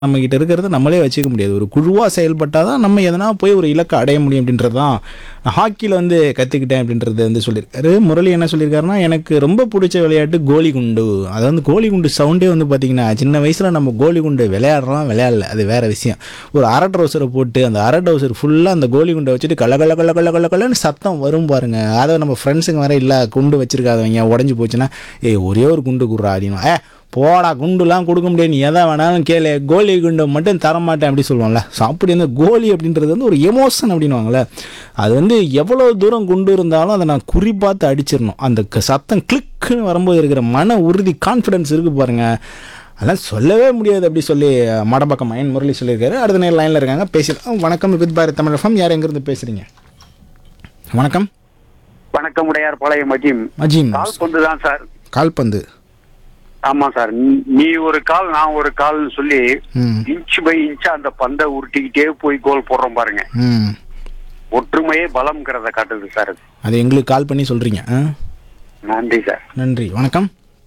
நம்ம கிட்ட இருக்கிறத நம்மளே வச்சுக்க முடியாது ஒரு குழுவாக செயல்பட்டால் தான் நம்ம எதனா போய் ஒரு இலக்கை அடைய முடியும் அப்படின்றது தான் நான் ஹாக்கியில் வந்து கற்றுக்கிட்டேன் அப்படின்றது வந்து சொல்லியிருக்காரு முரளி என்ன சொல்லியிருக்காருன்னா எனக்கு ரொம்ப பிடிச்ச விளையாட்டு கோலி குண்டு அது வந்து கோலி குண்டு சவுண்டே வந்து பார்த்திங்கன்னா சின்ன வயசில் நம்ம கோலி குண்டு விளையாடுறோம் விளையாடல அது வேறு விஷயம் ஒரு அரை ட்ரௌசரை போட்டு அந்த அரை ட்ரௌசர் ஃபுல்லாக அந்த கோலி குண்டை வச்சுட்டு கள்ள கள்ள கள்ள கள்ள கள்ள கள்ளன்னு சத்தம் வரும் பாருங்க அதை நம்ம ஃப்ரெண்ட்ஸுங்க வேற இல்லை குண்டு வச்சிருக்காதவங்க உடஞ்சி போச்சுன்னா ஏய் ஒரே ஒரு குண்டு குடுறா அப்படின்னு ஏ போடா குண்டுலாம் கொடுக்க முடியாது நீ எதை வேணாலும் கேளு கோலி குண்டு மட்டும் தரமாட்டேன் அப்படி சொல்லுவாங்கல்ல ஸோ அப்படி வந்து கோலி அப்படின்றது வந்து ஒரு எமோஷன் அப்படின்னுவாங்கல்ல அது வந்து எவ்வளோ தூரம் குண்டு இருந்தாலும் அதை நான் குறிப்பாத்து அடிச்சிடணும் அந்த க- சத்தம் கிளிக்குன்னு வரும்போது இருக்கிற மன உறுதி கான்ஃபிடன்ஸ் இருக்குது பாருங்க அதெல்லாம் சொல்லவே முடியாது அப்படி சொல்லி மடப்பக்கம் மயன் முரளி சொல்லியிருக்காரு அடுத்த நேரம் லைனில் இருக்காங்க பேசலாம் வணக்கம் வித் பாரத் தமிழ் எஃப்எம் யார் எங்கேருந்து பேசுகிறீங்க வணக்கம் வணக்கம் உடையார் பாளையம் மஜீம் அஜீம் கால் பந்து தான் சார் கால்பந்து ஆமா சார் நீ- நீ ஒரு கால் நான் ஒரு கால்னு சொல்லி ம் இன்ச் பை இன்ச் அந்த பந்தை உருட்டிக்கிட்டே போய் கோல் போடுறோம் பாருங்க ம் ஒற்றுமையே பலம்ங்கிறத காட்டுது சார் அது. அது எங்களுக்கு கால் பண்ணி சொல்கிறீங்க ஆ நன்றி சார் நன்றி வணக்கம்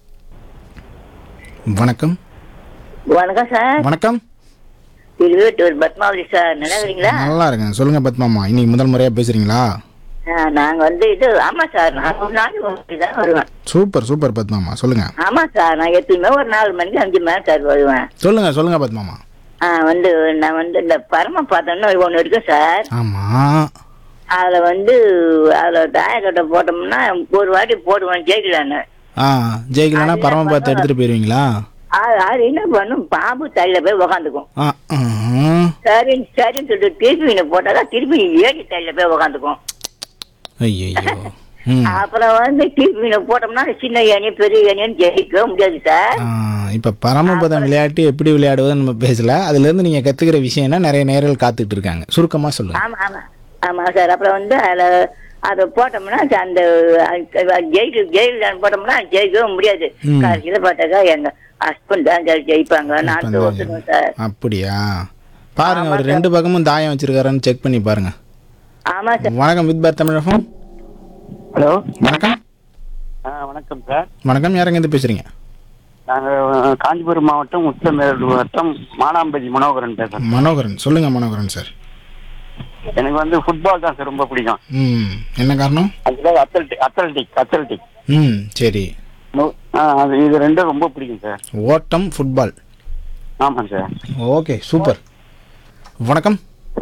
வணக்கம் வணக்கம் சார் வணக்கம் திருவேட்டூர் பத்மாவதி சார் நல்லா இருக்கீங்களா நல்லா இருக்கேன் சொல்லுங்க பத்மாமா இன்னைக்கு முதல் முறையாக பேசுறீங்களா ஆ, நாங்க வந்து இது ஆமா சார் நான் ஒரு நாள் ஒரு தான் வருவேன் சூப்பர் சூப்பர் பத்மாமா சொல்லுங்க ஆமா சார் நான் எப்பயுமே ஒரு நாலு மணிக்கு அஞ்சு மணி சார் வருவேன் சொல்லுங்க சொல்லுங்க பத்மாமா ஆ வந்து நான் வந்து இந்த பரம பாத்திரம்னு ஒன்று இருக்கு சார் ஆமா அதுல வந்து அதுல தாயக்கட்டை போட்டோம்னா ஒரு வாட்டி போடுவேன் ஜெயிக்கலான்னு ஆ ஜெயிக்கலன்னா பரம பார்த்து எடுத்துட்டு போயிருவீங்களா அது அது என்ன பண்ணும் பாம்பு தலையில போய் உக்காந்துக்கும் ஆ ஆ. சரி சரின்னு சொல்லிட்டு திருப்பி மீனை போட்டாதான் திருப்பி ஏடி தலையில போய் உக்காந்துக்கும் ஐயையோ ம் அப்புறம் வந்து திருப்பி மீனை போட்டோம்னா சின்ன ஏனிய பெரிய ஏனியன்னு ஜெயிக்க முடியாது சார் ஆ, இப்ப பரமபதம் விளையாட்டு எப்படி விளையாடுவதுன்னு நம்ம பேசல அதுல இருந்து நீங்க கத்துக்கிற விஷயம் என்ன நிறைய நேர்கள் காத்துட்டு இருக்காங்க சுருக்கமா சொல்லுங்க ஆமா ஆமா ஆமா சார் அப்புறம் வந்து அதுல அதை போட்டோம்னா அந்த ஜெயிக்கு ஜெயில போட்டோம்னா ஜெயிக்கவே முடியாது ம். கடைசியில பார்த்தாக்கா எங்க ஹஸ்பண்ட் தான் சார் ஜெயிப்பாங்க நான் இப்ப ஒத்துணும் சார் அப்படியா பாருங்க ஒரு ரெண்டு பக்கமும் தாயம் வச்சிருக்காரான்னு செக் பண்ணி பாருங்க ஆமா சார் வணக்கம் வித் பார் தமிழகம் ஹலோ வணக்கம் வணக்கம் சார் வணக்கம் யாருங்க இருந்து பேசுறீங்க நாங்க அஹ், காஞ்சிபுரம் மாவட்டம் உத்தமேரூர் வட்டம் மானாம்பதி மனோகரன் பேசுறேன் மனோகரன் சொல்லுங்க மனோகரன் சார் எனக்கு வந்து ஃபுட்பால் தான் சார் ரொம்ப பிடிக்கும் ம் என்ன காரணம் அதுல அத்லட்டிக் அத்லட்டிக் அத்லட்டிக் ம் சரி அது இது ரெண்டும் ரொம்ப பிடிக்கும் சார் ஓட்டம் ஃபுட்பால் ஆமாம் சார் ஓகே சூப்பர் வணக்கம்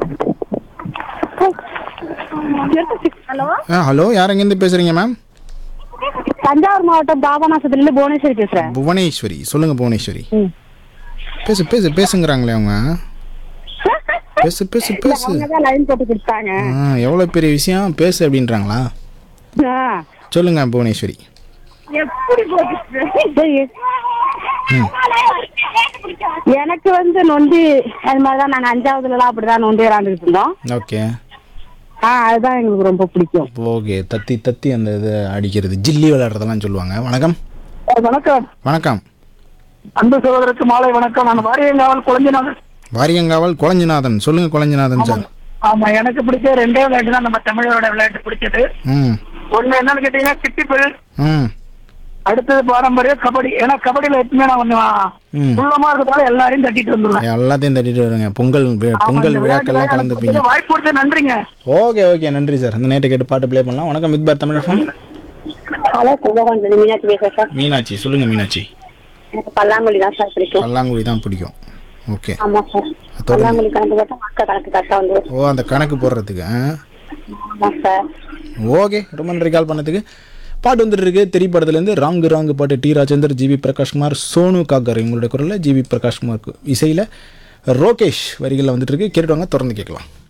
ஹலோ ஆ ஹலோ யார் எங்கேருந்து பேசுறீங்க மேம் தஞ்சாவூர் மாவட்டம் பாபநாசத்துலேருந்து புவனேஸ்வரி பேசுறேன் புவனேஸ்வரி சொல்லுங்க புவனேஸ்வரி ம். பேசு பேசு பேசுங்கிறாங்களே அவங்க பேசு பேசு பேசு அவங்க தான் லைன் போட்டு கொடுத்தாங்க ஆ எவ்வளோ பெரிய விஷயம் பேசு அப்படின்றாங்களா ஆ. சொல்லுங்க புவனேஸ்வரி எப்படி போட்டு சரி. ம் எனக்கு வந்து நொண்டி அது மாதிரி தான் நாங்கள் அஞ்சாவதுலலாம் அப்படிதான் நொண்டி விளாண்டுட்டு இருந்தோம் ஓகே ஆ அதுதான் எங்களுக்கு ரொம்ப பிடிக்கும் ஓகே தத்தி தத்தி அந்த இது அடிக்கிறது ஜில்லி விளையாடுறதெல்லாம் சொல்லுவாங்க வணக்கம் வணக்கம் வணக்கம் அன்பு சகோதரருக்கு மாலை வணக்கம் நான் வாரியங்காவல் குழந்தைநாதன் வாரியங்காவல் குழஞ்சிநாதன் சொல்லுங்க குழஞ்சிநாதன் சார் ஆமா எனக்கு பிடிச்ச ரெண்டே விளையாட்டு தான் நம்ம தமிழரோட விளையாட்டு பிடிச்சது ம் ஒண்ணு என்னன்னு கேட்டீங்கன்னா கிட்டிப்பில் ம் அடுத்தது பாரம்பரிய கபடி ஏன்னா கபடியில எப்பவுமே நான் கொஞ்சம் ம் உள்ளமா இருக்கிறதால எல்லாரையும் தட்டிட்டு வந்துடுவேன் எல்லாத்தையும் தட்டிட்டு வருங்க பொங்கல் வி- பொங்கல் விழாக்கள்லாம் கலந்துப்பீங்க வாய்ப்பு கொடுத்து நன்றிங்க ஓகே ஓகே நன்றி சார் அந்த நேட்டை கேட்டு பாட்டு ப்ளே பண்ணலாம் வணக்கம் வித் பார் தமிழகம் ஹலோ கும்பகோணம் மீனாட்சி பேசுறேன் சார் மீனாட்சி சொல்லுங்க மீனாட்சி எனக்கு பல்லாங்குழி தான் சார் பிடிக்கும் பல்லாங்குழி தான் பிடிக்கும் ஓகே ஆமா சார் பல்லாங்குழி கணக்கு பார்த்தா மக்கள் கணக்கு கரெக்டாக வந்து ஓ அந்த கணக்கு போடுறதுக்கு ஆ ஆமா சார் ஓகே ரொம்ப நன்றி கால் பண்ணதுக்கு பாட்டு வந்துட்டு இருக்கு திரைப்படத்துலேருந்து ராங்கு ராங்கு பாட்டு டி ராஜேந்தர் ஜிவி பிரகாஷ்குமார் சோனு காக்கர் இவங்களுடைய குரலில் ஜிவி பிரகாஷ்குமார் இசையில் ரோகேஷ் வரிகளில் வந்துட்டு இருக்கு கேட்டுவாங்க தொடர்ந்து கேட்கலாம்